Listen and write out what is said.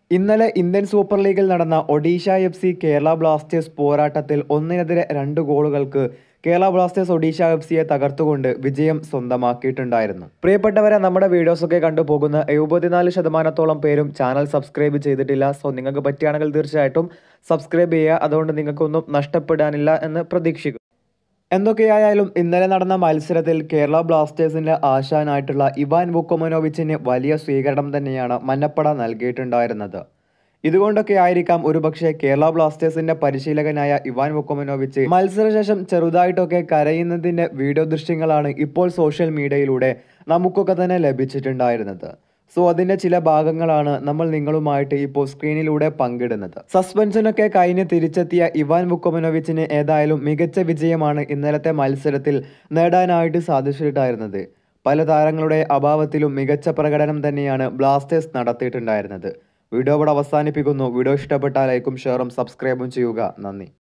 ഇന്നലെ Indian super ലീഗിൽ നടന്ന Odisha F C Kerala Blasters പോരാട്ടത്തിൽ ഒന്നിനെതിരെ രണ്ട് ഗോളുകൾക്ക് കേരള ബ്ലാസ്റ്റേഴ്സ് ഒഡീഷ എഫ് സിയെ തകർത്തുകൊണ്ട് വിജയം സ്വന്തമാക്കിയിട്ടുണ്ടായിരുന്നു പ്രിയപ്പെട്ടവരെ നമ്മുടെ വീഡിയോസൊക്കെ കണ്ടുപോകുന്ന എഴുപത്തിനാല് ശതമാനത്തോളം പേരും ചാനൽ സബ്സ്ക്രൈബ് ചെയ്തിട്ടില്ല സോ നിങ്ങൾക്ക് പറ്റുകയാണെങ്കിൽ തീർച്ചയായിട്ടും സബ്സ്ക്രൈബ് ചെയ്യുക അതുകൊണ്ട് നിങ്ങൾക്കൊന്നും നഷ്ടപ്പെടാനില്ല എന്ന് പ്രതീക്ഷിക്കുന്നു എന്തൊക്കെയായാലും ഇന്നലെ നടന്ന മത്സരത്തിൽ കേരള ബ്ലാസ്റ്റേഴ്സിന്റെ ആശാനായിട്ടുള്ള ഇവാൻ വുക്കോമനോവിച്ചിന് വലിയ സ്വീകരണം തന്നെയാണ് മന്നപ്പട നൽകിയിട്ടുണ്ടായിരുന്നത് ഇതുകൊണ്ടൊക്കെ ആയിരിക്കാം ഒരുപക്ഷെ കേരള ബ്ലാസ്റ്റേഴ്സിന്റെ പരിശീലകനായ ഇവാൻ വുക്കോമനോവിച്ച് മത്സരശേഷം ചെറുതായിട്ടൊക്കെ കരയുന്നതിന്റെ വീഡിയോ ദൃശ്യങ്ങളാണ് ഇപ്പോൾ സോഷ്യൽ മീഡിയയിലൂടെ നമുക്കൊക്കെ തന്നെ ലഭിച്ചിട്ടുണ്ടായിരുന്നത് സോ അതിന്റെ ചില ഭാഗങ്ങളാണ് നമ്മൾ നിങ്ങളുമായിട്ട് ഇപ്പോൾ സ്ക്രീനിലൂടെ പങ്കിടുന്നത് സസ്പെൻഷനൊക്കെ കഴിഞ്ഞ് തിരിച്ചെത്തിയ ഇവാൻ വുക്കോമനോവിച്ചിന് ഏതായാലും മികച്ച വിജയമാണ് ഇന്നലത്തെ മത്സരത്തിൽ നേടാനായിട്ട് സാധിച്ചിട്ടുണ്ടായിരുന്നത് പല താരങ്ങളുടെ അഭാവത്തിലും മികച്ച പ്രകടനം തന്നെയാണ് ബ്ലാസ്റ്റേഴ്സ് നടത്തിയിട്ടുണ്ടായിരുന്നത് വീഡിയോ ഇവിടെ അവസാനിപ്പിക്കുന്നു വീഡിയോ ഇഷ്ടപ്പെട്ടാൽ ലൈക്കും ഷെയറും സബ്സ്ക്രൈബും ചെയ്യുക നന്ദി